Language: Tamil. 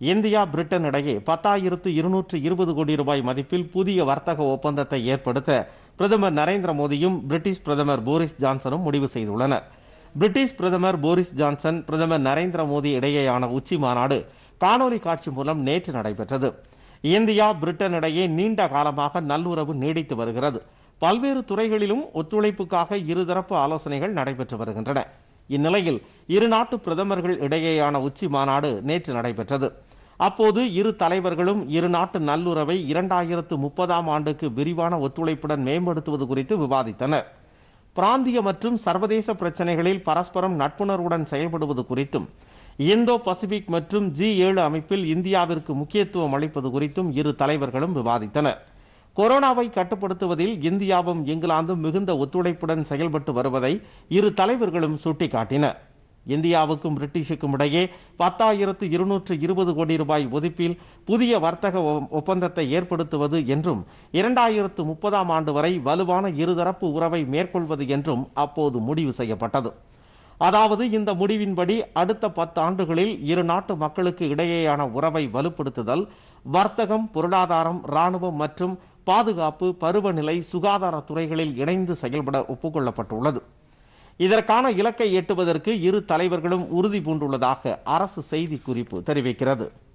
இந்தியா பிரிட்டன் இடையே பத்தாயிரத்து இருநூற்று இருபது கோடி ரூபாய் மதிப்பில் புதிய வர்த்தக ஒப்பந்தத்தை ஏற்படுத்த பிரதமர் நரேந்திர மோடியும் பிரிட்டிஷ் பிரதமர் போரிஸ் ஜான்சனும் முடிவு செய்துள்ளனர் பிரிட்டிஷ் பிரதமர் போரிஸ் ஜான்சன் பிரதமர் நரேந்திர மோடி இடையேயான உச்சி மாநாடு காணொலி காட்சி மூலம் நேற்று நடைபெற்றது இந்தியா பிரிட்டன் இடையே நீண்ட காலமாக நல்லுறவு நீடித்து வருகிறது பல்வேறு துறைகளிலும் ஒத்துழைப்புக்காக இருதரப்பு ஆலோசனைகள் நடைபெற்று வருகின்றன இந்நிலையில் இரு நாட்டு பிரதமர்கள் இடையேயான உச்சி மாநாடு நேற்று நடைபெற்றது அப்போது இரு தலைவர்களும் இரு நாட்டு நல்லுறவை இரண்டாயிரத்து முப்பதாம் ஆண்டுக்கு விரிவான ஒத்துழைப்புடன் மேம்படுத்துவது குறித்து விவாதித்தனர் பிராந்திய மற்றும் சர்வதேச பிரச்சனைகளில் பரஸ்பரம் நட்புணர்வுடன் செயல்படுவது குறித்தும் இந்தோ பசிபிக் மற்றும் ஜி ஏழு அமைப்பில் இந்தியாவிற்கு முக்கியத்துவம் அளிப்பது குறித்தும் இரு தலைவர்களும் விவாதித்தனர் கொரோனாவை கட்டுப்படுத்துவதில் இந்தியாவும் இங்கிலாந்தும் மிகுந்த ஒத்துழைப்புடன் செயல்பட்டு வருவதை இரு தலைவர்களும் சுட்டிக்காட்டினர் இந்தியாவுக்கும் பிரிட்டிஷுக்கும் இடையே பத்தாயிரத்து இருநூற்று இருபது கோடி ரூபாய் ஒதுப்பில் புதிய வர்த்தக ஒ- ஒப்பந்தத்தை ஏற்படுத்துவது என்றும் இரண்டாயிரத்து முப்பதாம் ஆண்டு வரை வலுவான இருதரப்பு உறவை மேற்கொள்வது என்றும் அப்போது முடிவு செய்யப்பட்டது அதாவது இந்த முடிவின்படி அடுத்த பத்து ஆண்டுகளில் இரு நாட்டு மக்களுக்கு இடையேயான உறவை வலுப்படுத்துதல் வர்த்தகம் பொருளாதாரம் ராணுவம் மற்றும் பாதுகாப்பு பருவநிலை சுகாதார துறைகளில் இணைந்து செயல்பட ஒப்புக்கொள்ளப்பட்டுள்ளது இதற்கான இலக்கை எட்டுவதற்கு இரு தலைவர்களும் உறுதி பூண்டுள்ளதாக அரசு செய்திக்குறிப்பு தெரிவிக்கிறது